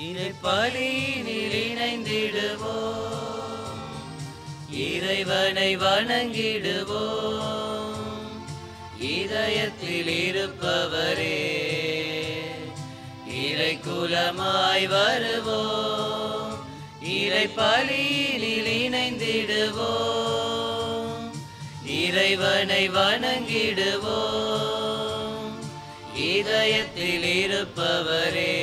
இறைப்பலியினில் இணைந்திடுவோம் இறைவனை வணங்கிடுவோம் இதயத்தில் இருப்பவரே இறை குலமாய் வருவோம் இறை பலியினில் இணைந்திடுவோம் இறைவனை வணங்கிடுவோம் இதயத்தில் இருப்பவரே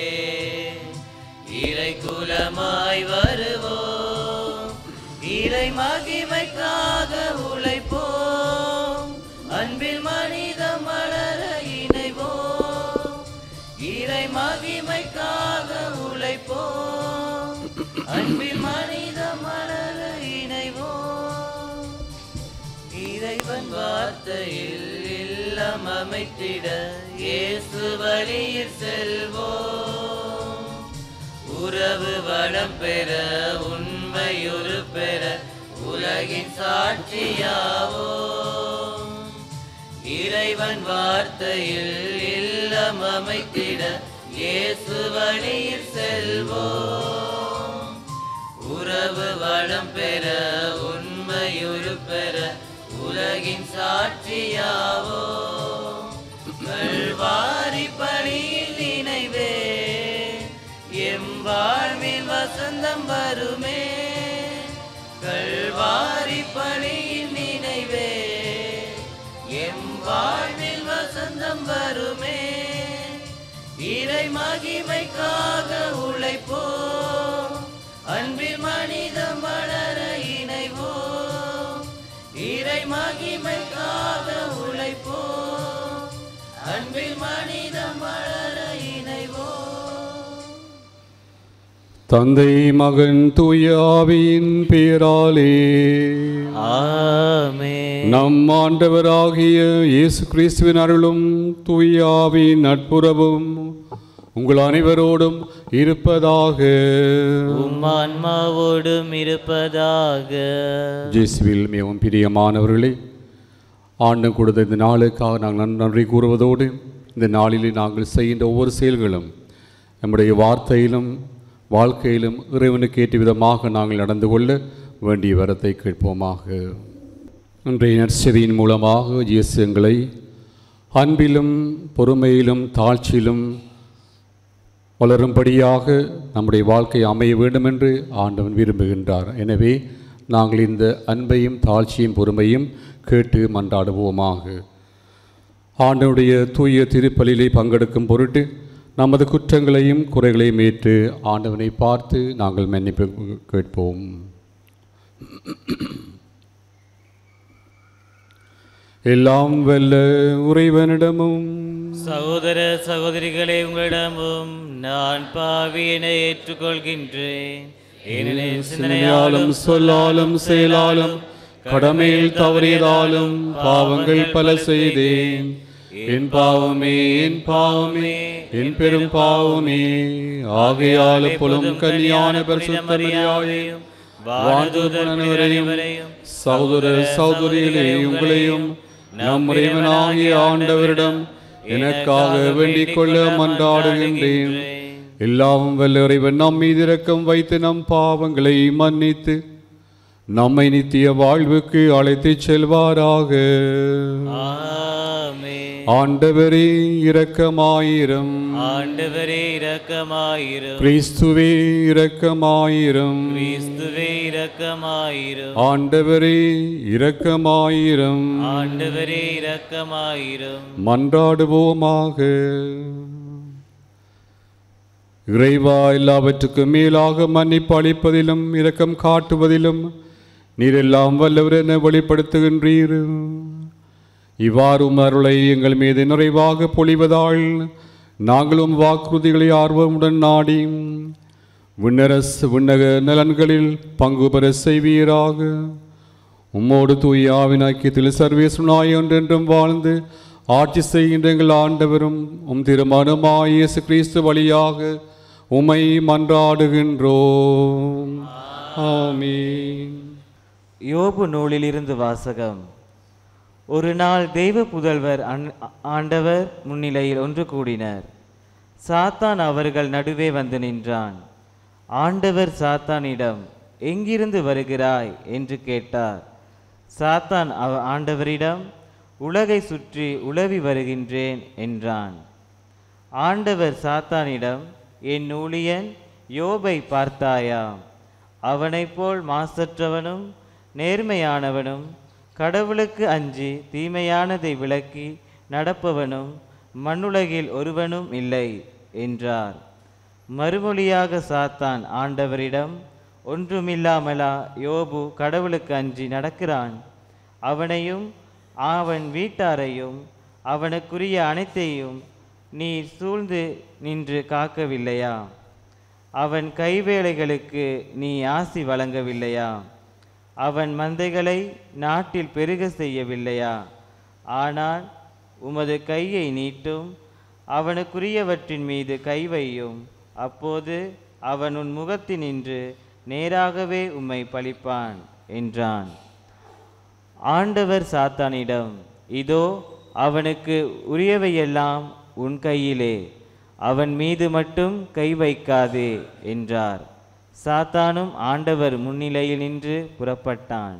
இறை குலமாய் வருவோம் இறை மகிமைக்காக உழைப்போம் அன்பில் மனிதம் வளர இணைவோம் இறை மகிமைக்காக உழைப்போம் அன்பில் மனிதம் வளர இணைவோம் இறைவன் வார்த்தையில் இல்லம் அமைத்திட இயேசு வழியில் செல்வோம் உறவு வளம் பெற உண்மையுறு பெற உலகின் சாட்சியாவோம் இறைவன் வார்த்தையில் இல்லம் அமைத்திட இயேசு வழியில் செல்வோம் உறவு வளம் பெற உண்மையுறு பெற உலகின் சாட்சியாவோம் கல்வாரி பணியில் நினைவே எம் வாழ்வில் வசந்தம் வருமே கல்வாரி பணியில் நினைவே எம் வாழ்வில் வசந்தம் வருமே இறை மகிமைக்காக உழைப்போம் அன்பில் மனிதம் வளர இணைவோம் இறை மகிமைக்காக உழைப்போம் அன்பில் மனிதம் வளர இணைவோம் தந்தை மகன் தூயாவின் பெயராலே ஆமே நம் ஆண்டவராகிய இயேசு கிறிஸ்துவின் அருளும் தூயாவின் நட்புறவும் உங்கள் அனைவரோடும் இருப்பதாக உம்மான்மாவோடும் இருப்பதாக ஜேசுவில் மிகவும் பிரியமானவர்களே ஆண்டு கொடுத்த இந்த நாளுக்காக நாங்கள் நன்- நன்றி கூறுவதோடு இந்த நாளிலே நாங்கள் செய்கின்ற ஒவ்வொரு செயல்களும் நம்முடைய வார்த்தையிலும் வாழ்க்கையிலும் இறைவனுக்கு ஏற்ற விதமாக நாங்கள் நடந்து கொள்ள வேண்டிய வரத்தை கேட்போமாக இன்றைய நற்செவியின் மூலமாக இயேசு எங்களை அன்பிலும் பொறுமையிலும் தாழ்ச்சியிலும் வளரும்படியாக நம்முடைய வாழ்க்கை அமைய வேண்டும் என்று ஆண்டவன் விரும்புகின்றார் எனவே நாங்கள் இந்த அன்பையும் தாழ்ச்சியும் பொறுமையும் கேட்டு மன்றாடுவோமாக ஆண்டவனுடைய தூய திருப்பலிலே பங்கெடுக்கும் பொருட்டு நமது குற்றங்களையும் குறைகளையும் ஏற்று ஆண்டவனை பார்த்து நாங்கள் மன்னிப்பு கேட்போம் எல்லாம் வல்ல உறைவனிடமும் சகோதர சகோதரிகளே உங்களிடமும் நான் பாவியனை ஏற்றுக்கொள்கின்றேன் ஏனெனில் சிந்தனையாலும் சொல்லாலும் செயலாலும் கடமையில் தவறியதாலும் பாவங்கள் பல செய்தேன் என் பாவமே என் பாவமே என் பெரும் பாவமே ஆகையால் புலம் கன்னியான பரிசுத்தமரியாதையும் வானதூதனவரையும் சகோதர சகோதரிகளே உங்களையும் நம் இறைவனாகிய ஆண்டவரிடம் எனக்காக வேண்டிக் கொள்ள மன்றாடுகின்றேன் எல்லாவும் வல்ல இறைவன் நம் மீது இரக்கம் வைத்து நம் பாவங்களை மன்னித்து நம்மை நித்திய வாழ்வுக்கு அழைத்துச் செல்வாராக ஆமே ஆண்டவரே இரக்கமாயிரம் ஆண்டவரே இரக்கமாயிரும் கிறிஸ்துவே இரக்கமாயிரம் கிறிஸ்துவே இரக்கமாயிரும் ஆண்டவரே இரக்கமாயிரம் ஆண்டவரே இரக்கமாயிரும் மன்றாடுவோமாக இறைவா எல்லாவற்றுக்கும் மேலாக மன்னிப்பு அளிப்பதிலும் இரக்கம் காட்டுவதிலும் நீர் எல்லாம் வல்லவர் என வெளிப்படுத்துகின்றீர் இவ்வாறு உம் அருளை எங்கள் மீது நிறைவாக பொழிவதால் நாங்களும் வாக்குறுதிகளை ஆர்வமுடன் நாடி விண்ணரசு விண்ணக நலன்களில் பங்கு பெற செய்வீராக உம்மோடு தூய ஆவின் ஐக்கியத்தில் சர்வேசுனாய் ஒன்றென்றும் வாழ்ந்து ஆட்சி செய்கின்ற எங்கள் ஆண்டவரும் உம் திருமணமாய் இயேசு கிறிஸ்து வழியாக உமை மன்றாடுகின்றோம் ஆமீன் யோபு நூலிலிருந்து வாசகம் ஒரு நாள் தெய்வ புதல்வர் அன்- ஆண்டவர் முன்னிலையில் ஒன்று கூடினர் சாத்தான் அவர்கள் நடுவே வந்து நின்றான் ஆண்டவர் சாத்தானிடம் எங்கிருந்து வருகிறாய் என்று கேட்டார் சாத்தான் அவ ஆண்டவரிடம் உலகை சுற்றி உலவி வருகின்றேன் என்றான் ஆண்டவர் சாத்தானிடம் என் ஊழியன் யோபை பார்த்தாயா அவனைப் போல் மாசற்றவனும் நேர்மையானவனும் கடவுளுக்கு அஞ்சி தீமையானதை விலக்கி நடப்பவனும் மண்ணுலகில் ஒருவனும் இல்லை என்றார் மறுமொழியாக சாத்தான் ஆண்டவரிடம் ஒன்றுமில்லாமலா யோபு கடவுளுக்கு அஞ்சி நடக்கிறான் அவனையும் அவன் வீட்டாரையும் அவனுக்குரிய அனைத்தையும் நீர் சூழ்ந்து நின்று காக்கவில்லையா அவன் கைவேலைகளுக்கு நீ ஆசி வழங்கவில்லையா அவன் மந்தைகளை நாட்டில் பெருக செய்யவில்லையா ஆனால் உமது கையை நீட்டும் அவனுக்குரியவற்றின் மீது கை வையும் அப்போது அவன் உன் முகத்தினின்று நேராகவே உம்மை பழிப்பான் என்றான் ஆண்டவர் சாத்தானிடம் இதோ அவனுக்கு உரியவையெல்லாம் உன் கையிலே அவன் மீது மட்டும் கை வைக்காதே என்றார் சாத்தானும் ஆண்டவர் முன்னிலையில் நின்று புறப்பட்டான்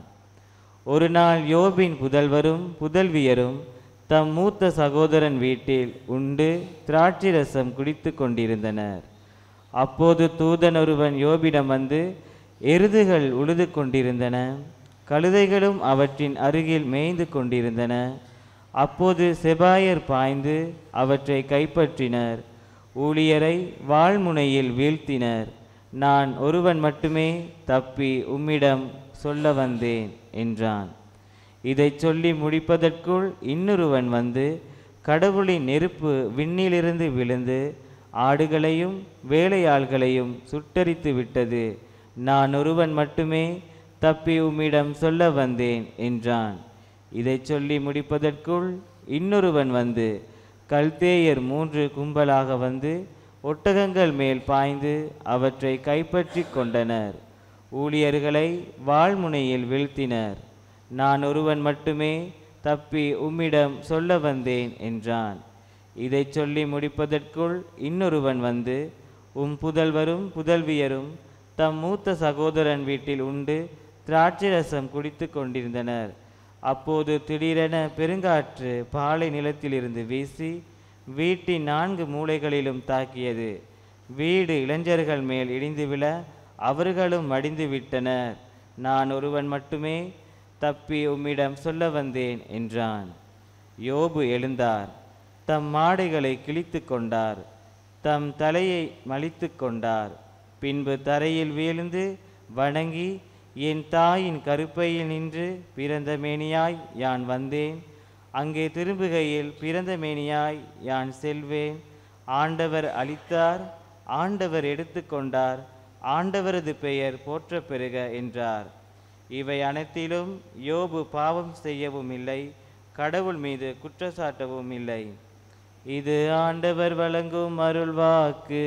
ஒரு நாள் யோபின் புதல்வரும் புதல்வியரும் தம் மூத்த சகோதரன் வீட்டில் உண்டு திராட்சை ரசம் குடித்து கொண்டிருந்தனர் அப்போது தூதன் ஒருவன் யோபிடம் வந்து எருதுகள் உழுது கொண்டிருந்தன கழுதைகளும் அவற்றின் அருகில் மேய்ந்து கொண்டிருந்தன அப்போது செபாயர் பாய்ந்து அவற்றை கைப்பற்றினர் ஊழியரை வாழ்முனையில் வீழ்த்தினர் நான் ஒருவன் மட்டுமே தப்பி உம்மிடம் சொல்ல வந்தேன் என்றான் இதைச் சொல்லி முடிப்பதற்குள் இன்னொருவன் வந்து கடவுளின் நெருப்பு விண்ணிலிருந்து விழுந்து ஆடுகளையும் வேலையாள்களையும் சுட்டரித்து விட்டது நான் ஒருவன் மட்டுமே தப்பி உம்மிடம் சொல்ல வந்தேன் என்றான் இதைச் சொல்லி முடிப்பதற்குள் இன்னொருவன் வந்து கல்தேயர் மூன்று கும்பலாக வந்து ஒட்டகங்கள் மேல் பாய்ந்து அவற்றை கைப்பற்றி கொண்டனர் ஊழியர்களை வாழ்முனையில் வீழ்த்தினர் நான் ஒருவன் மட்டுமே தப்பி உம்மிடம் சொல்ல வந்தேன் என்றான் இதைச் சொல்லி முடிப்பதற்குள் இன்னொருவன் வந்து உம் புதல்வரும் புதல்வியரும் தம் மூத்த சகோதரன் வீட்டில் உண்டு திராட்சை ரசம் குடித்து கொண்டிருந்தனர் அப்போது திடீரென பெருங்காற்று பாலை நிலத்திலிருந்து வீசி வீட்டின் நான்கு மூலைகளிலும் தாக்கியது வீடு இளைஞர்கள் மேல் இடிந்து விழ அவர்களும் மடிந்து விட்டனர் நான் ஒருவன் மட்டுமே தப்பி உம்மிடம் சொல்ல வந்தேன் என்றான் யோபு எழுந்தார் தம் மாடைகளை கிழித்து கொண்டார் தம் தலையை மலித்து கொண்டார் பின்பு தரையில் வீழ்ந்து வணங்கி என் தாயின் கருப்பையில் நின்று பிறந்த மேனியாய் யான் வந்தேன் அங்கே திரும்புகையில் பிறந்த மேனியாய் யான் செல்வேன் ஆண்டவர் அளித்தார் ஆண்டவர் எடுத்துக்கொண்டார் ஆண்டவரது பெயர் போற்றப் பெறுக என்றார் இவை அனைத்திலும் யோபு பாவம் செய்யவும் இல்லை கடவுள் மீது குற்றச்சாட்டவும் இல்லை இது ஆண்டவர் வழங்கும் அருள்வாக்கு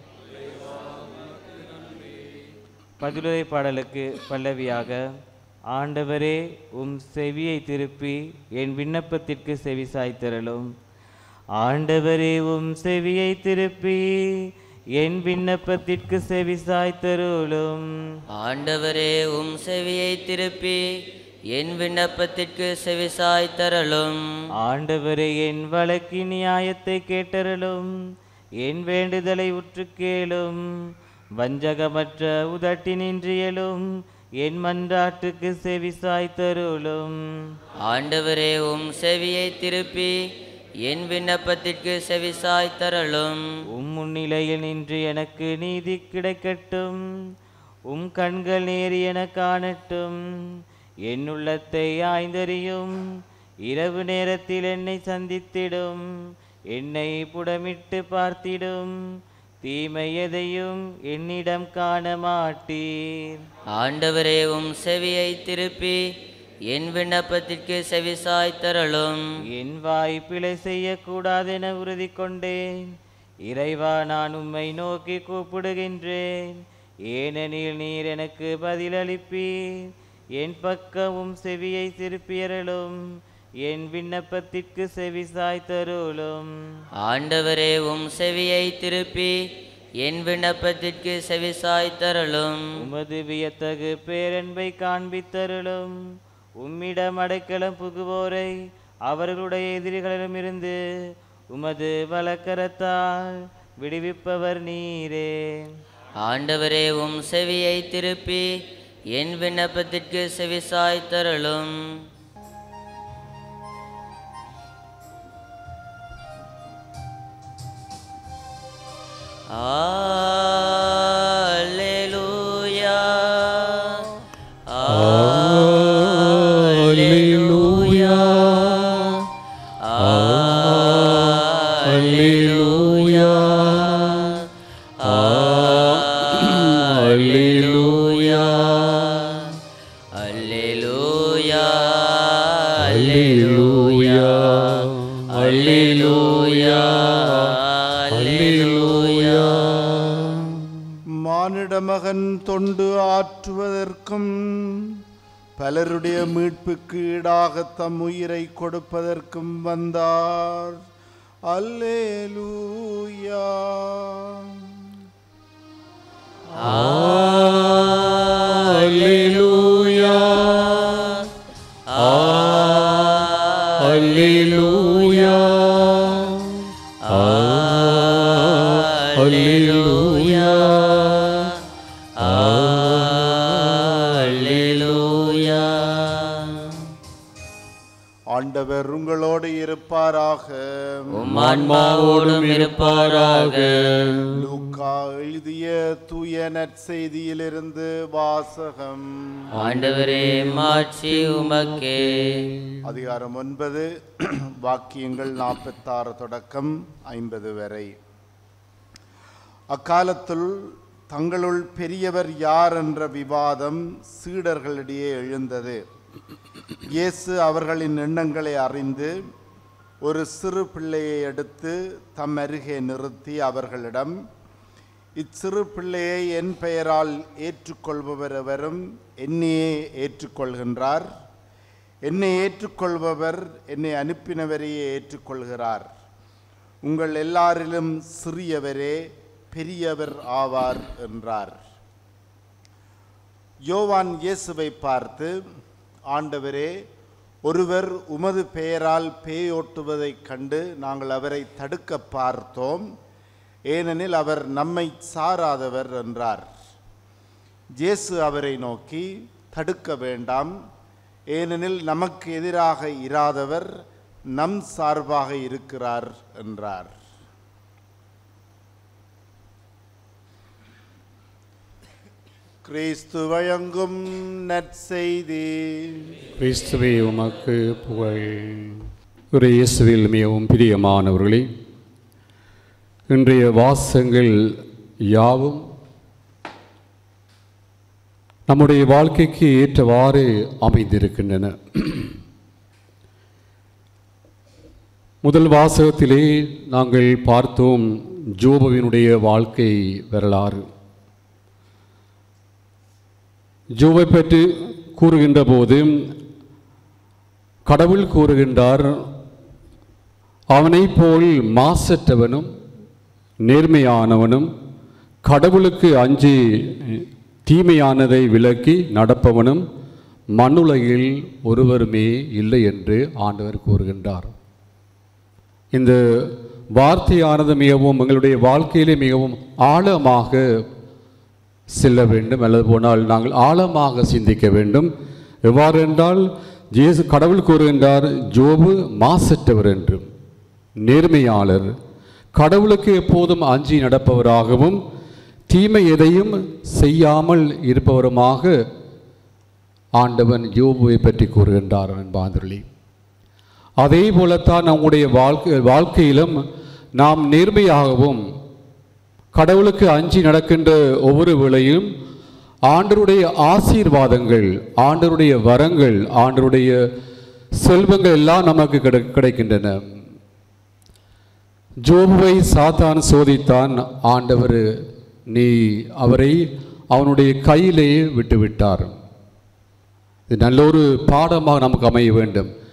பதிலுரை பாடலுக்கு பல்லவியாக ஆண்டவரே உம் செவியை திருப்பி என் விண்ணப்பத்திற்கு செவி சாய்த்திரளும் ஆண்டவரே உம் செவியை திருப்பி என் விண்ணப்பத்திற்கு செவி சாய்த்தருளும் ஆண்டவரே உம் செவியை திருப்பி என் விண்ணப்பத்திற்கு செவிசாய் தரலும் ஆண்டவரே என் வழக்கின் நியாயத்தை கேட்டருளும் என் வேண்டுதலை உற்று கேளும் வஞ்சகமற்ற உதட்டினின்றியலும் என் மன்றாட்டுக்கு செவி சாய்த்தருளும் ஆண்டவரே உம் செவியை திருப்பி என் விண்ணப்பத்திற்கு செவிசாய் தரலும் உம் முன்னிலையில் நின்று எனக்கு நீதி கிடைக்கட்டும் உம் கண்கள் நேரி என காணட்டும் என் உள்ளத்தை ஆய்ந்தறியும் இரவு நேரத்தில் என்னை சந்தித்திடும் என்னை புடமிட்டு பார்த்திடும் தீமை எதையும் என்னிடம் காண மாட்டீர் ஆண்டவரே உம் செவியை திருப்பி என் விண்ணப்பத்திற்கு செவிசாய் தரலும் என் வாய் பிழை செய்யக்கூடாதென உறுதி கொண்டேன் இறைவா நான் உம்மை நோக்கி கூப்பிடுகின்றேன் ஏனெனில் நீர் எனக்கு பதிலளிப்பீர் என் பக்கமும் செவியை திருப்பியறலும் என் விண்ணப்பத்திற்கு செவி சாய்த்தருளும் ஆண்டவரே உம் செவியை திருப்பி என் விண்ணப்பத்திற்கு செவிசாய்த்தருளும் உமது வியத்தகு பேரன்பை காண்பித்தருளும் உம்மிடம் அடைக்கலம் புகுவோரை அவர்களுடைய எதிரிகளிடமிருந்து உமது வலக்கரத்தால் விடுவிப்பவர் நீரே ஆண்டவரே உம் செவியை திருப்பி என் விண்ணப்பத்திற்கு செவிசாய்த்தருளும் Alleluia. Alleluia. Alleluia. Alleluia. Alleluia. Alleluia. Alleluia. Alleluia. மானிடமகன் தொண்டு ஆற்றுவதற்கும் பலருடைய மீட்புக்கு ஈடாக தம் உயிரை கொடுப்பதற்கும் வந்தார் அல்லேலூயா Alleluia. Alleluia. Alleluia. Alleluia. ஆண்டவர் உங்களோடு இருப்பாராக உம் ஆன்மாவோடும் இருப்பாராக லூக்கா எழுதிய தூய நற்செய்தியிலிருந்து வாசகம் ஆண்டவரே மாட்சி உமக்கே அதிகாரம் ஒன்பது வாக்கியங்கள் நாற்பத்தாறு தொடக்கம் ஐம்பது வரை அக்காலத்தில் தங்களுள் பெரியவர் யார் என்ற விவாதம் சீடர்களிடையே எழுந்தது இயேசு அவர்களின் எண்ணங்களை அறிந்து ஒரு சிறு பிள்ளையை எடுத்து தம் அருகே நிறுத்தி அவர்களிடம் இச்சிறு பிள்ளையை என் பெயரால் ஏற்றுக்கொள்பவர் எவரும் என்னையே ஏற்றுக்கொள்கின்றார் என்னை ஏற்றுக்கொள்பவர் என்னை அனுப்பினவரையே ஏற்றுக்கொள்கிறார் உங்கள் எல்லாரிலும் சிறியவரே பெரியவர் ஆவார் என்றார் யோவான் இயேசுவை பார்த்து ஆண்டவரே ஒருவர் உமது பெயரால் பேயோட்டுவதைக் கண்டு நாங்கள் அவரை தடுக்க பார்த்தோம் ஏனெனில் அவர் நம்மை சாராதவர் என்றார் இயேசு அவரை நோக்கி தடுக்க வேண்டாம் ஏனெனில் நமக்கு எதிராக இராதவர் நம் சார்பாக இருக்கிறார் என்றார் கிறிஸ்து வழங்கும் நற்செய்தி கிறிஸ்துவே உமக்கு புகழ் ஒரு இயேசுவில் மிகவும் பிரியமானவர்களே இன்றைய வாசங்கள் யாவும் நம்முடைய வாழ்க்கைக்கு ஏற்றவாறு அமைந்திருக்கின்றன முதல் வாசகத்திலே நாங்கள் பார்த்தோம் ஜோபவினுடைய வாழ்க்கை வரலாறு ஜோவை பற்றி கூறுகின்ற போது கடவுள் கூறுகின்றார் அவனைப் போல் மாசற்றவனும் நேர்மையானவனும் கடவுளுக்கு அஞ்சி தீமையானதை விலக்கி நடப்பவனும் மண்ணுலகில் ஒருவருமே இல்லை என்று ஆண்டவர் கூறுகின்றார் இந்த வார்த்தையானது மிகவும் எங்களுடைய வாழ்க்கையிலே மிகவும் ஆழமாக செல்ல வேண்டும் அல்லது போனால் நாங்கள் ஆழமாக சிந்திக்க வேண்டும் எவ்வாறு என்றால் ஜேசு கடவுள் கூறுகின்றார் ஜோபு மாசற்றவர் என்றும் நேர்மையாளர் கடவுளுக்கு எப்போதும் அஞ்சி நடப்பவராகவும் தீமை எதையும் செய்யாமல் இருப்பவருமாக ஆண்டவன் யோபுவை பற்றி கூறுகின்றார் என்பாந்திரளி அதே போலத்தான் நம்முடைய வாழ்க்கை வாழ்க்கையிலும் நாம் நேர்மையாகவும் கடவுளுக்கு அஞ்சி நடக்கின்ற ஒவ்வொரு வேளையும் ஆண்டருடைய ஆசீர்வாதங்கள் ஆண்டருடைய வரங்கள் ஆண்டருடைய செல்வங்கள் எல்லாம் நமக்கு கிடை கிடைக்கின்றன ஜோபுவை சாத்தான் சோதித்தான் ஆண்டவர் நீ அவரை அவனுடைய கையிலே விட்டுவிட்டார் இது நல்ல ஒரு பாடமாக நமக்கு அமைய வேண்டும்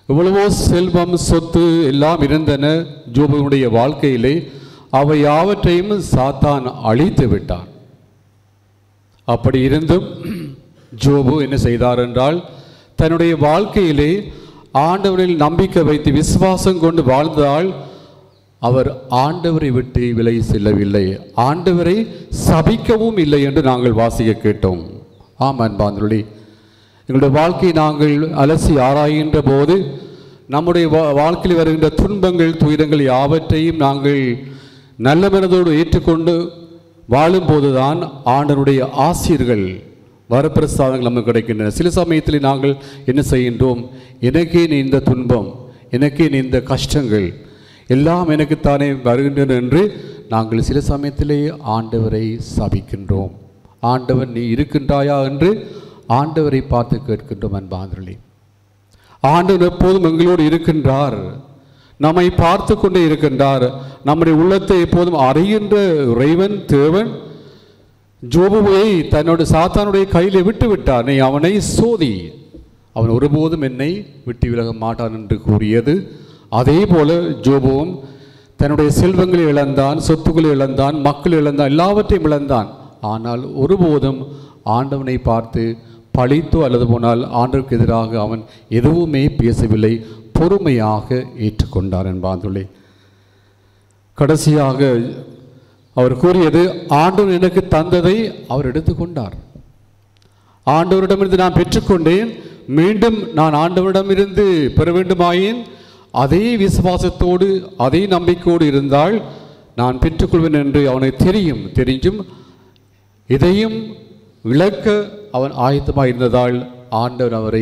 எவ்வளவோ செல்வம் சொத்து எல்லாம் இருந்தன ஜோபுடைய வாழ்க்கையிலே அவை யாவற்றையும் சாத்தான் அழித்து விட்டான் அப்படி இருந்தும் ஜோபு என்ன செய்தார் என்றால் தன்னுடைய வாழ்க்கையிலே ஆண்டவரில் நம்பிக்கை வைத்து விசுவாசம் கொண்டு வாழ்ந்தால் அவர் ஆண்டவரை விட்டு விலை செல்லவில்லை ஆண்டவரை சபிக்கவும் இல்லை என்று நாங்கள் வாசிக்க கேட்டோம் ஆம் அன்பாந்தொழி எங்களுடைய வாழ்க்கையை நாங்கள் அலசி ஆராய்கின்ற போது நம்முடைய வா- வாழ்க்கையில் வருகின்ற துன்பங்கள் துயரங்கள் யாவற்றையும் நாங்கள் நல்ல மனதோடு ஏற்றுக்கொண்டு வாழும்போதுதான் ஆண்டனுடைய ஆசிரியர்கள் வரப்பிரசாதங்கள் நமக்கு கிடைக்கின்றன சில சமயத்தில் நாங்கள் என்ன செய்கின்றோம் எனக்கே நீ இந்த துன்பம் எனக்கே நீ இந்த கஷ்டங்கள் எல்லாம் எனக்குத்தானே வருகின்றன என்று நாங்கள் சில சமயத்திலே ஆண்டவரை சபிக்கின்றோம் ஆண்டவர் நீ இருக்கின்றாயா என்று ஆண்டவரை பார்த்து கேட்கின்றோம் அன்பாந்தர்களே ஆண்டவர் எப்போதும் எங்களோடு இருக்கின்றார் நம்மை பார்த்து கொண்டே இருக்கின்றார் நம்முடைய உள்ளத்தை எப்போதும் அறிகின்ற இறைவன் தேவன் ஜோபுவை தன்னோட சாத்தானுடைய கையிலே விட்டு விட்டார் நீ அவனை சோதி அவன் ஒருபோதும் என்னை விட்டு விலக மாட்டான் என்று கூறியது அதே போல ஜோபுவும் தன்னுடைய செல்வங்களை இழந்தான் சொத்துக்களை இழந்தான் மக்கள் இழந்தான் எல்லாவற்றையும் இழந்தான் ஆனால் ஒருபோதும் ஆண்டவனை பார்த்து பழித்தோ அல்லது போனால் ஆண்டவருக்கு எதிராக அவன் எதுவுமே பேசவில்லை பொறுமையாக ஏற்றுக்கொண்டார் என்பாந்துள்ளே கடைசியாக அவர் கூறியது ஆண்டவர் எனக்கு தந்ததை அவர் எடுத்துக்கொண்டார் ஆண்டவரிடமிருந்து நான் பெற்றுக்கொண்டேன் மீண்டும் நான் ஆண்டவரிடமிருந்து பெற வேண்டுமாயின் அதே விசுவாசத்தோடு அதே நம்பிக்கையோடு இருந்தால் நான் பெற்றுக்கொள்வேன் என்று அவனுக்கு தெரியும் தெரிஞ்சும் இதையும் இழக்க அவன் ஆயத்தமாக இருந்ததால் ஆண்டவர் அவரை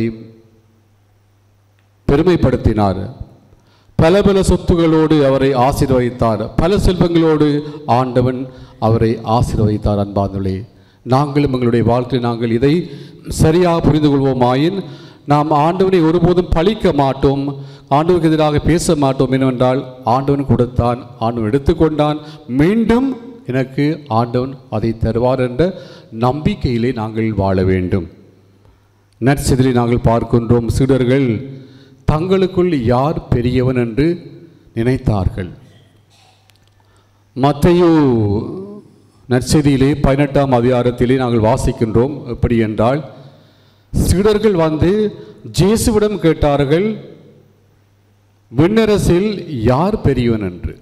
பெருமைப்படுத்தினார் பல பல சொத்துகளோடு அவரை ஆசீர்வதித்தார் பல செல்வங்களோடு ஆண்டவன் அவரை ஆசீர்வதித்தார் அன்பாந்துள்ளே நாங்களும் எங்களுடைய வாழ்க்கையில் நாங்கள் இதை சரியாக புரிந்து கொள்வோமாயின் நாம் ஆண்டவனை ஒருபோதும் பழிக்க மாட்டோம் ஆண்டவனுக்கு எதிராக பேச மாட்டோம் என்னவென்றால் ஆண்டவன் கொடுத்தான் ஆண்டவன் எடுத்துக்கொண்டான் மீண்டும் எனக்கு ஆண்டவன் அதை தருவார் என்ற நம்பிக்கையிலே நாங்கள் வாழ வேண்டும் நற்செதிலை நாங்கள் பார்க்கின்றோம் சீடர்கள் தங்களுக்குள் யார் பெரியவன் என்று நினைத்தார்கள் மத்தையோ நற்செய்தியிலே பதினெட்டாம் அதிகாரத்திலே நாங்கள் வாசிக்கின்றோம் எப்படி என்றால் சீடர்கள் வந்து ஜேசுவிடம் கேட்டார்கள் விண்ணரசில் யார் பெரியவன் என்று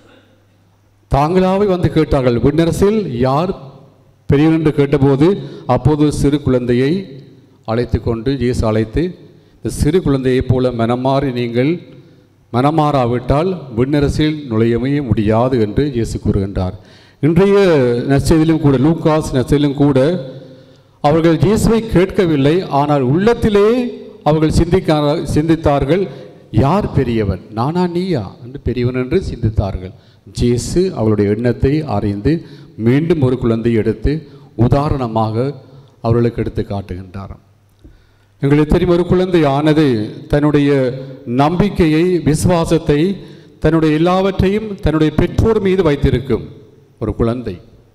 தாங்களாவே வந்து கேட்டார்கள் விண்ணரசில் யார் பெரியவன் என்று கேட்டபோது அப்போது சிறு குழந்தையை அழைத்து கொண்டு இயேசு அழைத்து இந்த சிறு குழந்தையைப் போல மனமாறி நீங்கள் மனமாறாவிட்டால் விண்ணரசில் நுழையவே முடியாது என்று இயேசு கூறுகின்றார் இன்றைய நற்செய்தியிலும் கூட லூக்காஸ் நற்செய்தியிலும் கூட அவர்கள் இயேசுவை கேட்கவில்லை ஆனால் உள்ளத்திலே அவர்கள் சிந்திக்க சிந்தித்தார்கள் யார் பெரியவன் நானா நீயா என்று பெரியவன் என்று சிந்தித்தார்கள் ஜேசு அவருடைய எண்ணத்தை அறிந்து மீண்டும் ஒரு குழந்தையை எடுத்து உதாரணமாக அவர்களுக்கு எடுத்து காட்டுகின்றாராம் எங்களுக்கு தெரியும் ஒரு குழந்தை ஆனது தன்னுடைய நம்பிக்கையை விசுவாசத்தை தன்னுடைய எல்லாவற்றையும் தன்னுடைய பெற்றோர் மீது வைத்திருக்கும் ஒரு குழந்தை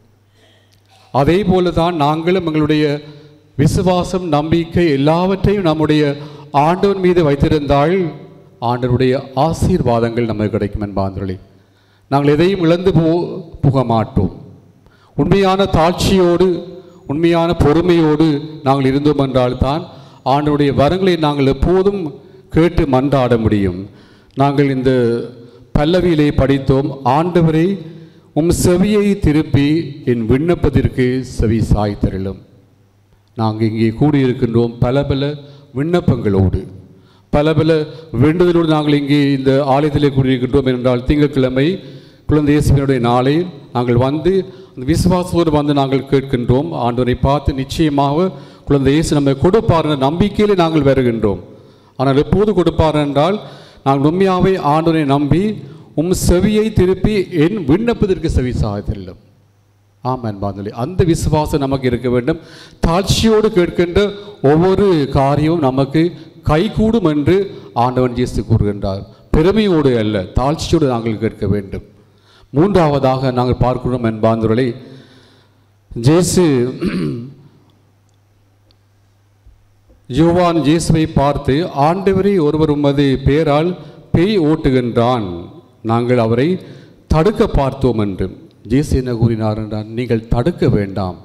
அதே போல தான் நாங்களும் எங்களுடைய விசுவாசம் நம்பிக்கை எல்லாவற்றையும் நம்முடைய ஆண்டவன் மீது வைத்திருந்தால் ஆண்டவருடைய ஆசீர்வாதங்கள் நமக்கு கிடைக்கும் என்பாந்தர்களே நாங்கள் எதையும் இழந்து போ புக மாட்டோம் உண்மையான தாட்சியோடு உண்மையான பொறுமையோடு நாங்கள் இருந்தோம் என்றால் தான் ஆண்டவருடைய வரங்களை நாங்கள் எப்போதும் கேட்டு மன்றாட முடியும் நாங்கள் இந்த பல்லவியிலே படித்தோம் ஆண்டவரை உம் செவியை திருப்பி என் விண்ணப்பத்திற்கு செவி சாய்த்தருளும் நாங்கள் இங்கே கூடியிருக்கின்றோம் பல பல விண்ணப்பங்களோடு பல பல வேண்டுதலோடு நாங்கள் இங்கே இந்த ஆலயத்திலே கூடியிருக்கின்றோம் என்றால் திங்கட்கிழமை குழந்தை இயேசுவினுடைய நாளை நாங்கள் வந்து அந்த விசுவாசத்தோடு வந்து நாங்கள் கேட்கின்றோம் ஆண்டவரை பார்த்து நிச்சயமாக குழந்தை இயேசு நம்மை கொடுப்பார் என்ற நம்பிக்கையிலே நாங்கள் வருகின்றோம் ஆனால் எப்போது கொடுப்பார் என்றால் நாங்கள் உண்மையாகவே ஆண்டவரை நம்பி உம் செவியை திருப்பி என் விண்ணப்பத்திற்கு செவி சாய்த்தல்லும் ஆம் அன்பாந்தலி அந்த விசுவாசம் நமக்கு இருக்க வேண்டும் தாழ்ச்சியோடு கேட்கின்ற ஒவ்வொரு காரியமும் நமக்கு கைகூடும் என்று ஆண்டவன் இயேசு கூறுகின்றார் பெருமையோடு அல்ல தாழ்ச்சியோடு நாங்கள் கேட்க வேண்டும் மூன்றாவதாக நாங்கள் பார்க்கிறோம் என்பாந்தொருளை ஜேசு யோவான் இயேசுவை பார்த்து ஆண்டவரே ஒருவர் உமது பேரால் பேய் ஓட்டுகின்றான் நாங்கள் அவரை தடுக்க பார்த்தோம் என்று இயேசு என்ன கூறினார் என்றால் நீங்கள் தடுக்க வேண்டாம்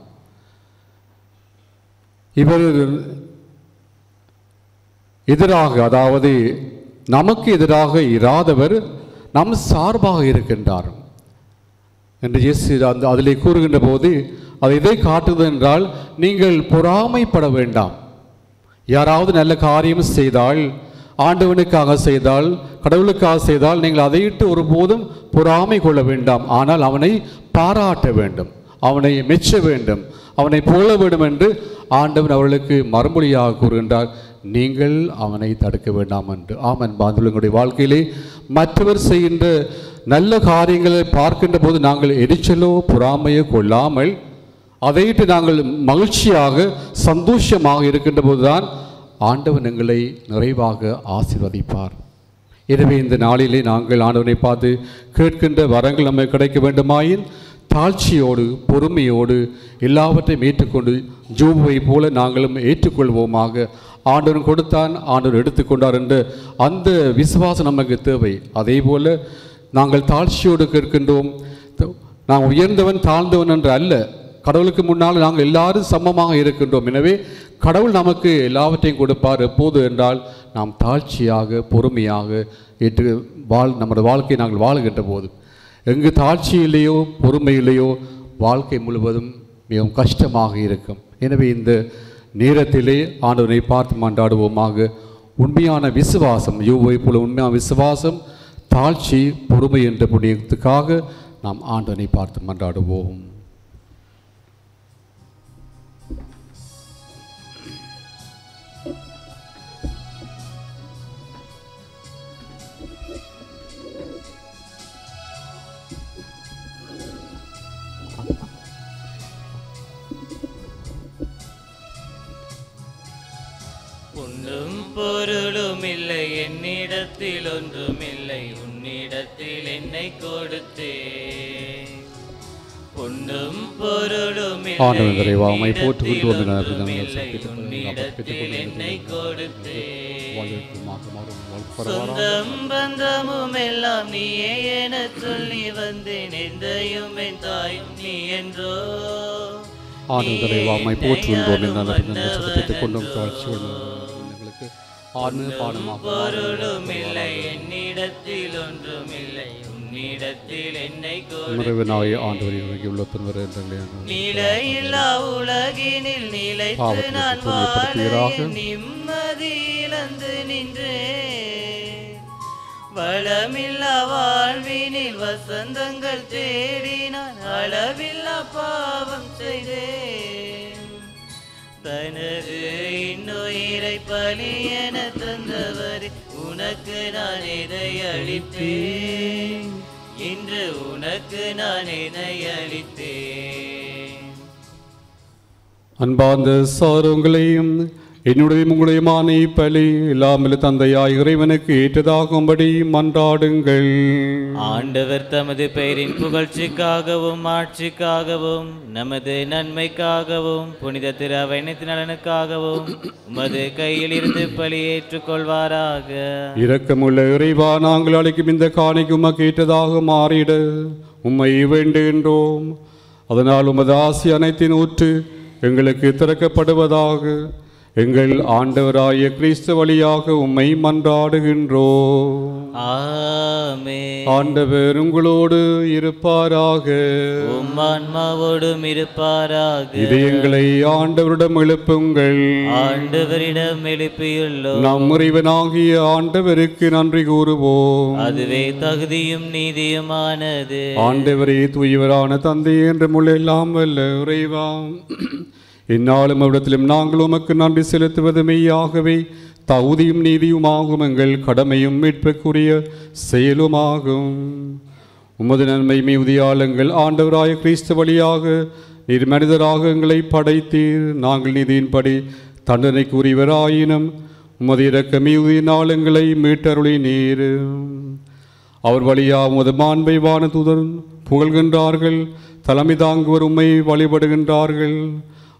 இவர் எதிராக அதாவது நமக்கு எதிராக இராதவர் நம் சார்பாக இருக்கின்றார் என்று இயேசு அந்த அதிலே கூறுகின்ற போது அது எதை காட்டுது என்றால் நீங்கள் பொறாமைப்பட வேண்டாம் யாராவது நல்ல காரியம் செய்தால் ஆண்டவனுக்காக செய்தால் கடவுளுக்காக செய்தால் நீங்கள் அதையிட்டு ஒருபோதும் பொறாமை கொள்ள வேண்டாம் ஆனால் அவனை பாராட்ட வேண்டும் அவனை மெச்ச வேண்டும் அவனை புகழ வேண்டும் என்று ஆண்டவன் அவர்களுக்கு மறுமொழியாக கூறுகின்றார் நீங்கள் அவனை தடுக்க வேண்டாம் என்று ஆமன் பாந்துள்ளங்களுடைய வாழ்க்கையிலே மற்றவர் செய்கின்ற நல்ல காரியங்களை பார்க்கின்ற போது நாங்கள் எரிச்சலோ பொறாமையோ கொள்ளாமல் அதையிட்டு நாங்கள் மகிழ்ச்சியாக சந்தோஷமாக இருக்கின்ற போதுதான் ஆண்டவன் எங்களை நிறைவாக ஆசீர்வதிப்பார் எனவே இந்த நாளிலே நாங்கள் ஆண்டவனை பார்த்து கேட்கின்ற வரங்கள் நமக்கு கிடைக்க வேண்டுமாயின் தாழ்ச்சியோடு பொறுமையோடு எல்லாவற்றையும் ஏற்றுக்கொண்டு ஜூபுவை போல நாங்களும் ஏற்றுக்கொள்வோமாக ஆண்டவன் கொடுத்தான் ஆண்டவர் எடுத்துக்கொண்டார் என்ற அந்த விசுவாசம் நமக்கு தேவை அதே போல நாங்கள் தாழ்ச்சியோடு கேட்கின்றோம் த- நான் உயர்ந்தவன் தாழ்ந்தவன் என்று அல்ல கடவுளுக்கு முன்னால் நாங்கள் எல்லாரும் சமமாக இருக்கின்றோம் எனவே கடவுள் நமக்கு எல்லாவற்றையும் கொடுப்பார் எப்போது என்றால் நாம் தாழ்ச்சியாக பொறுமையாக ஏற்று வாழ் நமது வாழ்க்கையை நாங்கள் வாழுகின்ற போது எங்கு தாழ்ச்சி இல்லையோ பொறுமை இல்லையோ வாழ்க்கை முழுவதும் மிகவும் கஷ்டமாக இருக்கும் எனவே இந்த நேரத்திலே ஆண்டவனை பார்த்து மன்றாடுவோமாக உண்மையான விசுவாசம் யோவை போல உண்மையான விசுவாசம் தாழ்ச்சி பொறுமை என்ற புண்ணியத்துக்காக நாம் ஆண்டவனை பார்த்து மன்றாடுவோம் ஒன்றும் பொருளும் இல்லை என்னிடத்தில் ஒன்றுமில்லை உன்னிடத்தில் என்னை கொடுத்தேன் ஒன்றும் பொருளும் ஆண்டவன் இறைவா, உம்மை என்னிடத்தில் போற்றுகின்றோம் என அறிந்து நாங்கள் ஒன்றுமில்லை, சத்தியத்தை உன்னிடத்தில் என்னை கொடுத்தேன் வாழ்வுக்குமாக மாறும் வாழ்வு சொந்தம் பந்தமும் எல்லாம் நீயே என சொல்லி வந்தேன் எந்தையும் என் தாயும் நீ என்றோ ஆண்டவர் இறைவா, உம்மை போற்றுகின்றோம் என நீயே அறிந்து நாங்கள் சத்தியத்தை கொண்டும் வந்தவனோ. தாழ்ச்சியோடு எங்களுக்கு ஆன்ம பாடமாக பொருளும் இல்லை என்னிடத்தில் ஒன்றும் இல்லை உன்னிடத்தில் என்னை கொடு நிறைவனாய் ஆண்டவர் இறங்கி உள்ள பின்வர எங்களை நிலையில்லா உலகினில் நிலைத்து பாவத்தை நான் தூய்மைப்படுத்துவீராக. வாழ நிம்மதி இழந்து நின்றேன் வளமில்லா வாழ்வினில் வசந்தங்கள் தேடி நான் அளவில்லா பாவம் செய்தேன் தனது இன்னுயிரை பலி என தந்தவர் உனக்கு நான் எதை அளித்தேன் இன்று உனக்கு நான் எதை அளித்தேன் அன்பார்ந்த சாரங்களையும் என்னுடைய உங்களையுமான பலி இல்லாமல் தந்தையாய் இறைவனுக்கு ஏற்றதாகும்படி மன்றாடுங்கள் ஆண்டவர் தமது பெயரின் புகழ்ச்சிக்காகவும் ஆட்சிக்காகவும் நமது நன்மைக்காகவும் புனித திரு அவைனத்தின் நலனுக்காகவும் உமது கையில் இருந்து பலி ஏற்றுக்கொள்வாராக இரக்கமுள்ள இறைவா நாங்கள் அளிக்கும் இந்த காணிக்கு உமக்கு ஏற்றதாக மாறிட உம்மை வேண்டுகின்றோம் அதனால் உமது ஆசி அனைத்தின் ஊற்று எங்களுக்கு திறக்கப்படுவதாக எங்கள் ஆண்டவராகிய கிறிஸ்து வழியாக உம்மை மன்றாடுகின்றோம் ஆமே ஆண்டவர் உங்களோடு இருப்பாராக உம் ஆன்மாவோடும் இருப்பாராக இதயங்களை ஆண்டவரிடம் எழுப்புங்கள் ஆண்டவரிடம் எழுப்பியுள்ளோம் நம் இறைவனாகிய ஆண்டவருக்கு நன்றி கூறுவோம் அதுவே தகுதியும் நீதியுமானது ஆண்டவரே தூயவரான தந்தை என்று முள்ளெல்லாம் வல்ல இறைவாம் இந்நாளும் அவ்விடத்திலும் நாங்கள் உமக்கு நன்றி செலுத்துவது மெய்யாகவே தகுதியும் நீதியுமாகும் எங்கள் கடமையும் மீட்புக்குரிய செயலுமாகும் உமது நன்மை மிகுதியாளங்கள் ஆண்டவராய கிறிஸ்து வழியாக நீர் மனிதராக எங்களை படைத்தீர் நாங்கள் நீதியின்படி தண்டனைக்குரியவராயினும் உமது இரக்க மிகுதியினால் எங்களை மீட்டருளி நீர் அவர் வழியா உமது மாண்பை வானதூதர் புகழ்கின்றார்கள் தலைமை தாங்குவர் உம்மை வழிபடுகின்றார்கள்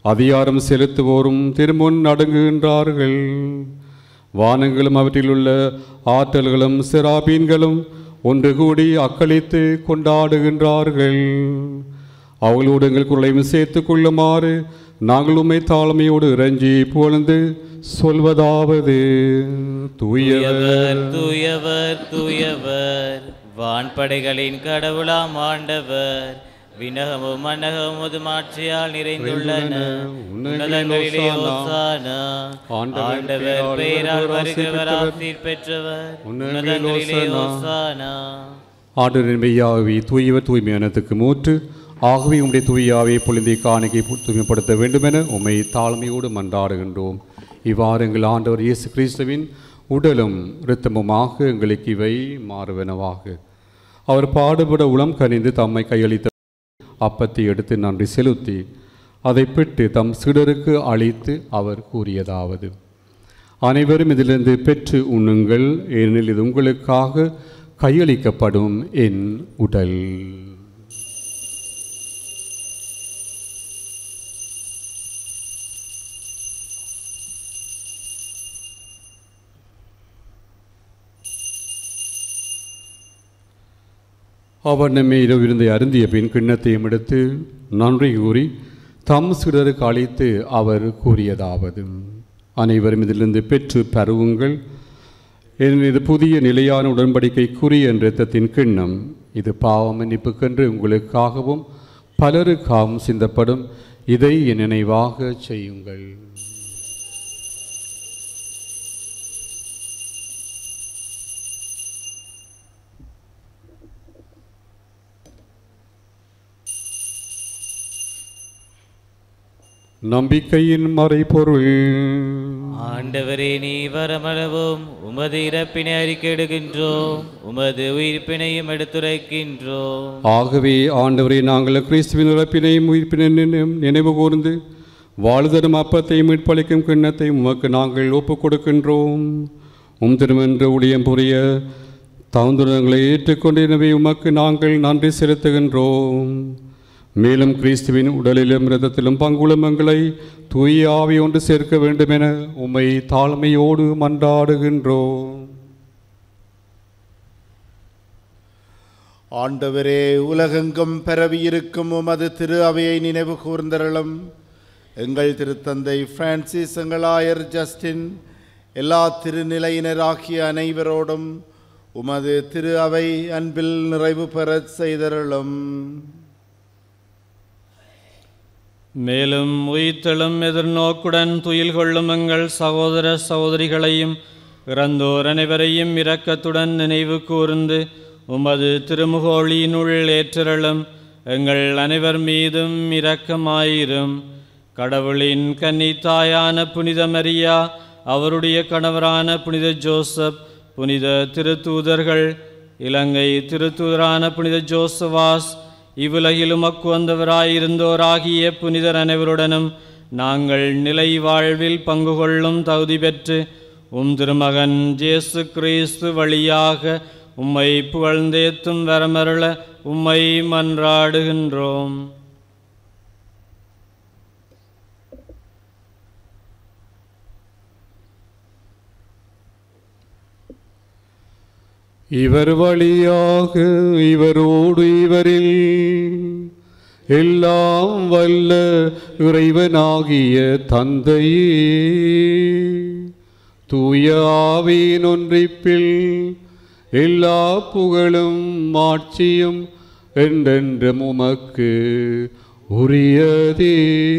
அதிகாரம் செலுத்துவோரும் திருமுன் நடுங்குகின்றார்கள் வானங்களும் அவற்றிலுள்ள ஆற்றல்களும் சிராபீன்களும் ஒன்று கூடி அக்களித்து கொண்டாடுகின்றார்கள் அவர்களோடு எங்கள் குரலையும் சேர்த்து கொள்ளுமாறு நாங்கள் உம்மை தாழ்மையோடு இறைஞ்சி புகழ்ந்து சொல்வதாவது தூயவர் தூயவர் தூயவர் தூயவர் வான்படைகளின் கடவுளாம் ஆண்டவர் வினகமும் மன்னகமும் முதுமாட்சியால் நிறைந்துள்ளன உன்னதங்களிலே ஓசானா ஆண்டவர் பெயரால் வருகிறவர் ஆசீர் பெற்றவர் உன்னதங்களிலே ஓசானா ஆண்டவரின் மெய்யாவி தூயவர் தூய்மையானதுக்கு மூற்று ஆகவே உம்முடைய தூயாவை பொழுந்தை காணிக்கை தூய்மைப்படுத்த வேண்டுமென உம்மை தாழ்மையோடு மன்றாடுகின்றோம் இவ்வாறு எங்கள் ஆண்டவர் இயேசு கிறிஸ்துவின் உடலும் இரத்தமுமாக எங்களுக்கு இவை மாறுவனவாக அவர் பாடுபட உளம் கனிந்து தம்மை கையளித்த அப்பத்தை எடுத்து நன்றி செலுத்தி அதை பெற்று தம் சிடருக்கு அளித்து அவர் கூறியதாவது அனைவரும் இதிலிருந்து பெற்று உண்ணுங்கள் ஏனெனில் இது உங்களுக்காக கையளிக்கப்படும் என் உடல் அவர் நம்மை இரவிருந்தை அருந்திய பின் கிண்ணத்தையும் எடுத்து நன்றி கூறி தம் சிலருக்கு அளித்து அவர் கூறியதாவது அனைவரும் இதிலிருந்து பெற்று பருவுங்கள் ஏனெனில் இது புதிய நிலையான உடன்படிக்கைக்குரிய என்ற இரத்தத்தின் கிண்ணம் இது பாவ மன்னிப்புக்கென்று உங்களுக்காகவும் பலருக்காகவும் சிந்தப்படும் இதை என் நினைவாக செய்யுங்கள் நம்பிக்கையின் மறைபொருள் ஆண்டவரே நீ வரமளவும் உமது இறப்பினை அறிக்கையிடுகின்றோம் உமது உயிர்ப்பினையும் எடுத்துரைக்கின்றோம் ஆகவே ஆண்டவரே நாங்கள் கிறிஸ்துவின் இறப்பினையும் உயிர்ப்பினையும் நினைவு கூர்ந்து வாழ்தரும் அப்பத்தையும் மீட்பளிக்கும் கிண்ணத்தையும் உமக்கு நாங்கள் ஒப்புக் கொடுக்கின்றோம் உம் திருமென்று ஊழியம் புரிய தகுந்துரங்களை ஏற்றுக்கொண்டு எனவே உமக்கு நாங்கள் நன்றி செலுத்துகின்றோம் மேலும் கிறிஸ்துவின் உடலிலும் இரத்தத்திலும் பங்குளும் எங்களை தூய ஆவி ஒன்று சேர்க்க வேண்டுமென உம்மை தாழ்மையோடு மன்றாடுகின்றோம் ஆண்டவரே உலகெங்கும் பரவியிருக்கும் உமது திரு அவையை நினைவு கூர்ந்தருளும் எங்கள் திருத்தந்தை பிரான்சிஸ் எங்களாயர் ஜஸ்டின் எல்லா திருநிலையினராகிய அனைவரோடும் உமது திரு அவை அன்பில் நிறைவு பெறச் செய்தருளும் மேலும் உயிர்த்தெழும் எதிர்நோக்குடன் துயில் கொள்ளும் எங்கள் சகோதர சகோதரிகளையும் இறந்தோர் அனைவரையும் இரக்கத்துடன் நினைவு கூர்ந்து உமது திருமுகோழியினுள் ஏற்றருளும் எங்கள் அனைவர் மீதும் இரக்கமாயிரும் கடவுளின் கன்னித்தாயான புனித மரியா அவருடைய கணவரான புனித ஜோசப் புனித திருத்தூதர்கள் இலங்கை திருத்தூதரான புனித ஜோசவாஸ் இவ்வுலகிலும் அக்குவந்தவராயிருந்தோராகிய புனிதர் அனைவருடனும் நாங்கள் நிலை வாழ்வில் பங்கு கொள்ளும் தகுதி பெற்று உம் திருமகன் ஜேசு கிறிஸ்து வழியாக உம்மை புகழ்ந்தேத்தும் வரமருள உம்மை மன்றாடுகின்றோம் இவர் வழியாக இவரோடு இவரில் எல்லாம் வல்ல இறைவனாகிய தந்தையே தூய ஆவியின் ஒன்றிப்பில் எல்லா புகழும் மாட்சியும் என்றென்றும் உமக்கு உரியதே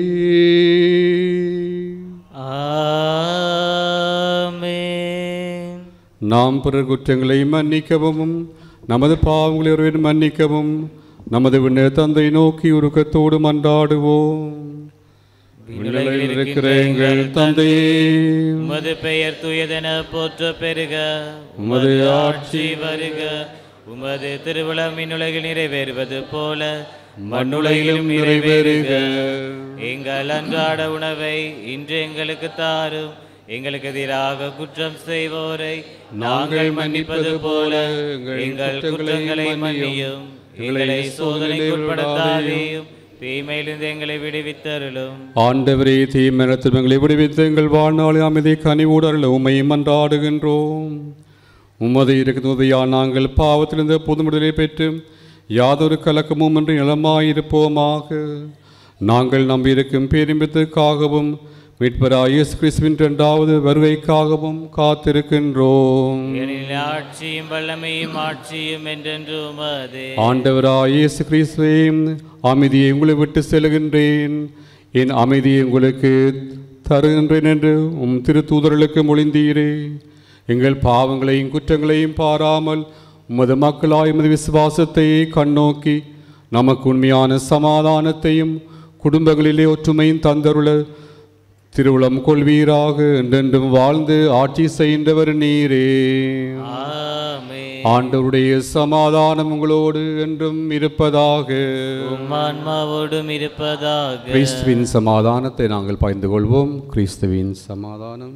ஆமென் நாம் பிறர் குற்றங்களை மன்னிக்கவும் நமது பாவங்களை ஒருவர் மன்னிக்கவும் நமது விண்ண தந்தை நோக்கி உருக்கத்தோடு மன்றாடுவோம் விண்ணுலகில் இருக்கிற எங்கள் தந்தையே உமது பெயர் துயதென போற்ற பெருக உமது ஆட்சி வருக உமது திருவிழம் உலகில் நிறைவேறுவது போல மண்ணுலகிலும் நிறைவேறுக எங்கள் அன்றாட உணவை இன்று எங்களுக்கு தாரும் எங்களுக்கு எதிராக குற்றம் செய்வோரை நாங்கள் மன்னிப்பது போல எங்கள் குற்றங்களை மன்னியும் எங்களை சோதனைக்கு உட்படுத்தாதேயும் தீமையிலிருந்து எங்களை விடுவித்தருளும் ஆண்டவரே தீமனத்தில் எங்களை விடுவித்து எங்கள் வாழ்நாளில் அமைதி கனிவோடு அருள உம்மை மன்றாடுகின்றோம் உமது இருக்குதையால் நாங்கள் பாவத்திலிருந்து புதுமுடலை பெற்று யாதொரு கலக்கமும் என்று நலமாயிருப்போமாக நாங்கள் நம்பியிருக்கும் பேரிம்பத்திற்காகவும் மீட்பராய் இயேசு கிறிஸ்துவின் இரண்டாவது வருகைக்காகவும் காத்திருக்கின்றோம் எனில் ஆட்சியும் வல்லமையும் ஆட்சியும் என்றென்று உமது ஆண்டவராய் இயேசு கிறிஸ்துவே அமைதியை உங்களை விட்டு செல்கின்றேன் என் அமைதியை உங்களுக்கு தருகின்றேன் என்று உம் திருத்தூதர்களுக்கு மொழிந்தீரே எங்கள் பாவங்களையும் குற்றங்களையும் பாராமல் உமது மக்களாய் உமது விசுவாசத்தை கண்ணோக்கி நமக்கு உண்மையான சமாதானத்தையும் குடும்பங்களிலே ஒற்றுமையும் தந்தருள திருவுளம் கொள்வீராக என்றென்றும் வாழ்ந்து ஆட்சி செய்கின்றவர் நீரே ஆமே ஆண்டவருடைய சமாதானம் உங்களோடு என்றும் இருப்பதாக உம்மான்மாவோடும் இருப்பதாக கிறிஸ்துவின் சமாதானத்தை நாங்கள் பகிர்ந்து கொள்வோம் கிறிஸ்துவின் சமாதானம்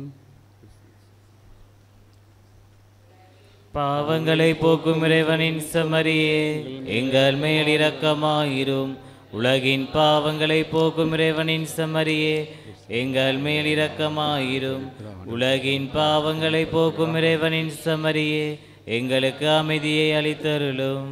பாவங்களை போக்கும் இறைவனின் சமரியே எங்கள் மேல் இரக்கமாயிரும் உலகின் பாவங்களை போக்கும் இறைவனின் சமரியே எங்கள் மேல் இரக்கமாயிரும் உலகின் பாவங்களை போக்கும் இறைவனின் சமரியே எங்களுக்கு அமைதியை அளித்தருளும்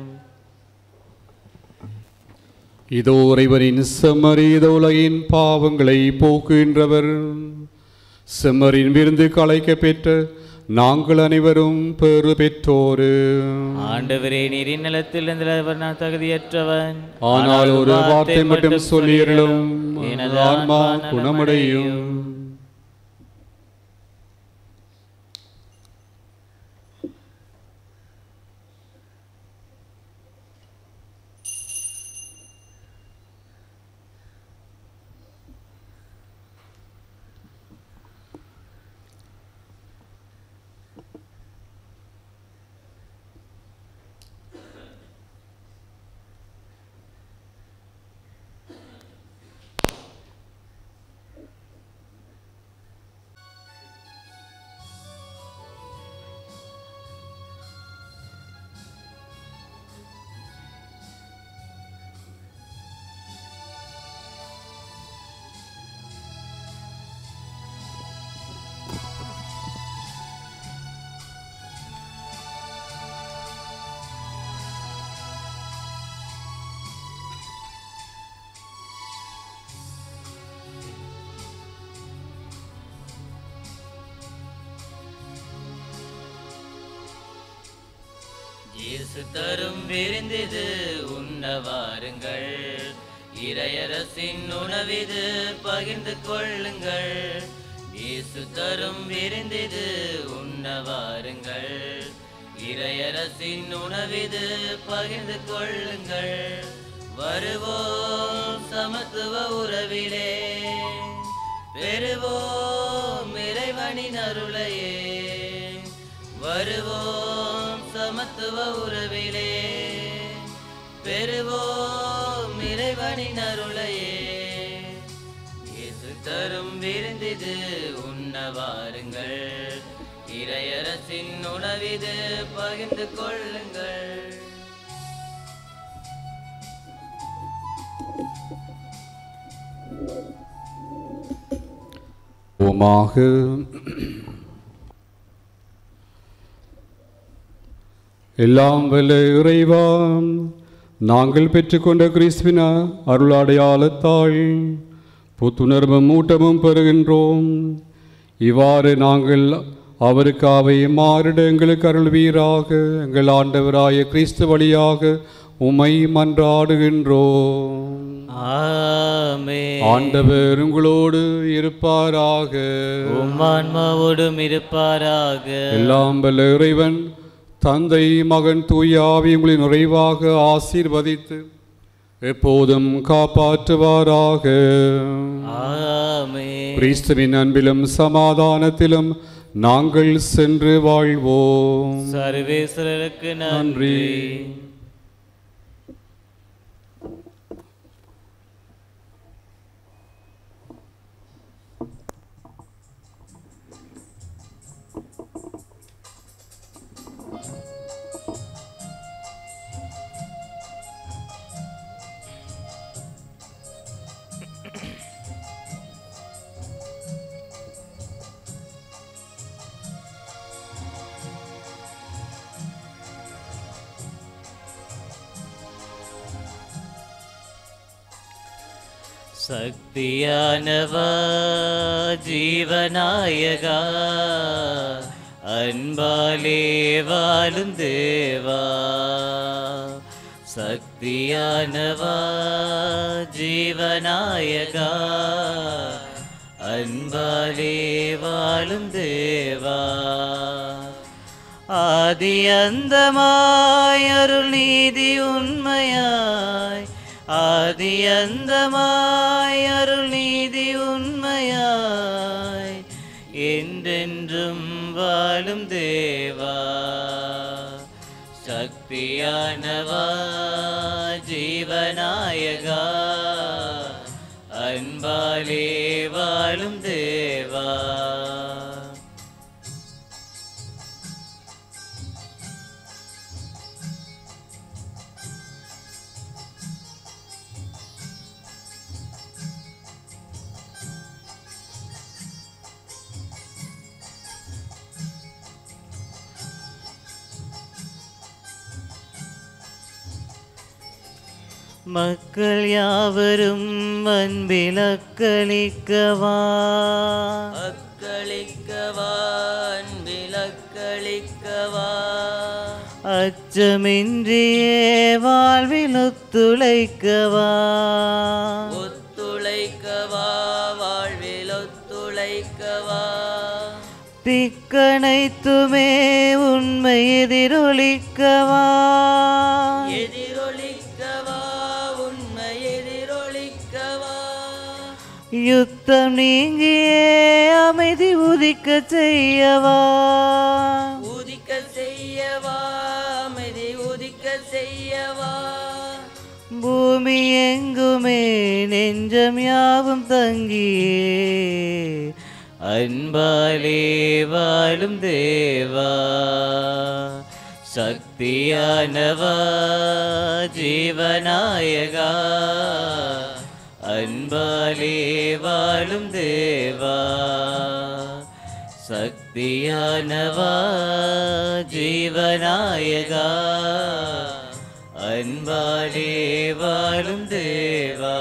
இதோ இறைவனின் செம்மறீத உலகின் பாவங்களை போக்குகின்றவர் செம்மறின் விருந்து கலைக்க பெற்ற நாங்கள் அனைவரும் பெறு பெற்றோரு ஆண்டவரே நீரின் நிலத்தில் இருந்தவர் நான் தகுதியற்றவன் ஆனால் ஒரு வார்த்தை மட்டும் சொல்லியருளும் எனது ஆன்மா ஆன்மா குணமடையும் இயேசு தரும் விருந்திது உண்ண வாருங்கள் இறையரசின் உணவிது பகிர்ந்து கொள்ளுங்கள் இயேசு தரும் விருந்திது உண்ண வாருங்கள் இறையரசின் உணவிது பகிர்ந்து கொள்ளுங்கள் வருவோம் சமத்துவ உறவிலே பெறுவோம் இறைவனின் அருளையே வருவோம் சமத்துவ உறவிலே பெறுவோம் இறைவனின் அருளையே இயேசு தரும் விருந்திது உண்ண வாருங்கள் இறையரசின் உணவிது பகிர்ந்து கொள்ளுங்கள் ஓமாக எல்லாம் வல்ல இறைவா நாங்கள் பெற்றுக்கொண்ட கிறிஸ்துவின அருளாடையாளத்தால் புத்துணர்வும் ஊட்டமும் பெறுகின்றோம் இவ்வாறு நாங்கள் அவருக்கு அவை மாறிட எங்களுக்கு அருள்வீராக எங்கள் ஆண்டவராய கிறிஸ்து வழியாக உமை மன்றாடுகின்றோம் ஆமே ஆண்டவர் உங்களோடு இருப்பாராக உம்மான்மாவோடும் இருப்பாராக எல்லாம் வல்ல இறைவன் தந்தை மகன் தூய ஆவி உங்களை நிறைவாக ஆசீர்வதித்து எப்போதும் காப்பாற்றுவாராக ஆமே கிறிஸ்துவின் அன்பிலும் சமாதானத்திலும் நாங்கள் சென்று வாழ்வோம் சர்வேஸ்வரருக்கு நன்றி. நன்றி சக்தியானவா ஜீவநாயகா அன்பாலே வாழும் தேவா சக்தியானவா ஜீவநாயகா அன்பாலே வாழும் தேவா ஆதி அந்தமாய் அருள் நீதி உண்மையாய் ஆதி அந்தமாய் அருள் நீதி உண்மையாய் என்றென்றும் வாழும் தேவா சக்தியானவா ஜீவநாயகா அன்பாலே வாழும் தேவா மக்கள் யாவரும் அன்பிலக்களிக்கவா அக்களிக்கவா அன்பிலக்களிக்கவா அச்சமின்றியே வாழ்வில் ஒத்துழைக்கவா ஒத்துழைக்கவா வாழ்வில் ஒத்துழைக்கவா திக்கனைத்துமே உண்மை எதிரொலிக்கவா எதிரொலிக்கவா உண்மை எதிரொலிக்கவா யுத்தம் நீங்கியே அமைதி உதிக்க செய்யவா உதிக்க செய்யவா அமைதி உதிக்க செய்யவா பூமி எங்குமே நெஞ்சம் யாவும் தங்கியே அன்பாலே வாழும் தேவா சக்தியானவா ஜீவநாயகா அன்பாலே வாழும் தேவா சக்தியானவா ஜீவநாயகா அன்பாலே வாழும் தேவா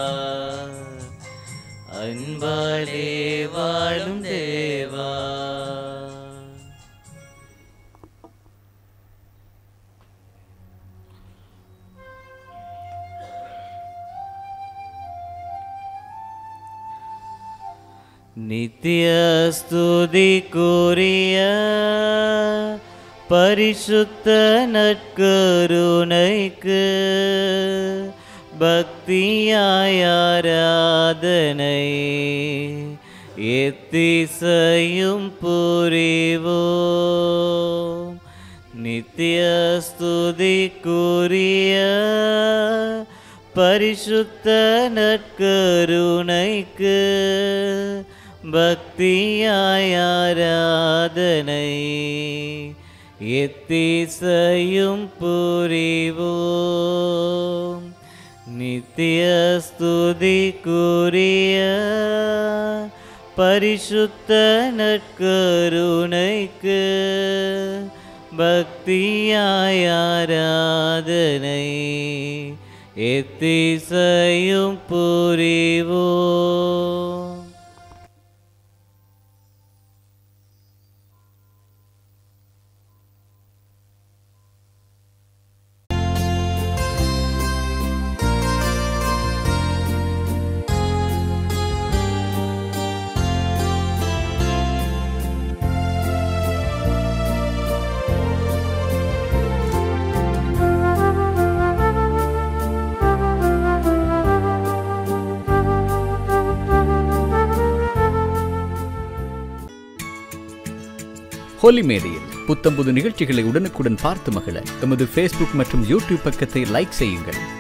அன்பாலே வாழும் தேவா நித்திய ஸ்துதிக்குரிய பரிசுத்த நற்கருணைக்கு பக்தியாய் ஆராதனை எத்திசையும் புரிவோம் நித்திய ஸ்துதிக்குரிய பரிசுத்த நற்கருணைக்கு பக்தியாய் ஆராதனை எத்திசையும் புரிவோம் நித்திய ஸ்துதிக்குரிய பரிசுத்த நற்கருணைக்கு பக்தியாய் ஆராதனை எத்திசையும் புரிவோம் ஹோலி மேடையில் புத்தம்புது நிகழ்ச்சிகளை உடனுக்குடன் பார்த்து மகிழ எமது ஃபேஸ்புக் மற்றும் யூடியூப் பக்கத்தை லைக் செய்யுங்கள்